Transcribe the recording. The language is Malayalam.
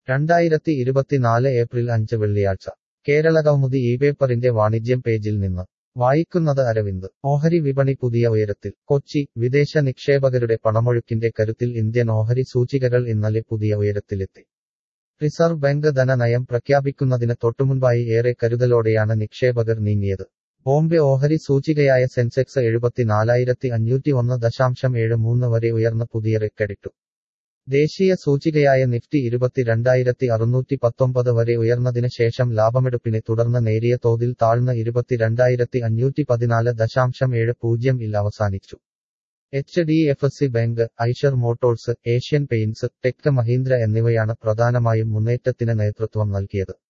രണ്ടായിരത്തി ഇരുപത്തിനാല് ഏപ്രിൽ അഞ്ച് വെള്ളിയാഴ്ച കേരളകൗമുദി ഈ പേപ്പറിന്റെ വാണിജ്യം പേജിൽ നിന്ന് വായിക്കുന്നത് അരവിന്ദ് ഓഹരി വിപണി പുതിയ ഉയരത്തിൽ കൊച്ചി വിദേശ നിക്ഷേപകരുടെ പണമൊഴുക്കിന്റെ കരുത്തിൽ ഇന്ത്യൻ ഓഹരി സൂചികകൾ ഇന്നലെ പുതിയ ഉയരത്തിലെത്തി റിസർവ് ബാങ്ക് ധനനയം പ്രഖ്യാപിക്കുന്നതിന് തൊട്ടുമുൻപായി ഏറെ കരുതലോടെയാണ് നിക്ഷേപകർ നീങ്ങിയത് ബോംബെ ഓഹരി സൂചികയായ സെൻസെക്സ് എഴുപത്തിനാലായിരത്തി അഞ്ഞൂറ്റി ഒന്ന് ദശാംശം ഏഴ് മൂന്ന് വരെ ഉയർന്ന് പുതിയ റെക്കഡിട്ടു ദേശീയ സൂചികയായ നിഫ്റ്റി ഇരുപത്തിരണ്ടായിരത്തി അറുന്നൂറ്റി പത്തൊമ്പത് വരെ ഉയർന്നതിന് ശേഷം ലാഭമെടുപ്പിനെ തുടർന്ന് നേരിയ തോതിൽ താഴ്ന്ന ഇരുപത്തിരണ്ടായിരത്തി അഞ്ഞൂറ്റി പതിനാല് ദശാംശം ഏഴ് പൂജ്യം ഇൽ അവസാനിച്ചു H D F C bank Eicher Motors Asian Paints Tech Mahindra എന്നിവയാണ് പ്രധാനമായും മുന്നേറ്റത്തിന് നേതൃത്വം നൽകിയത്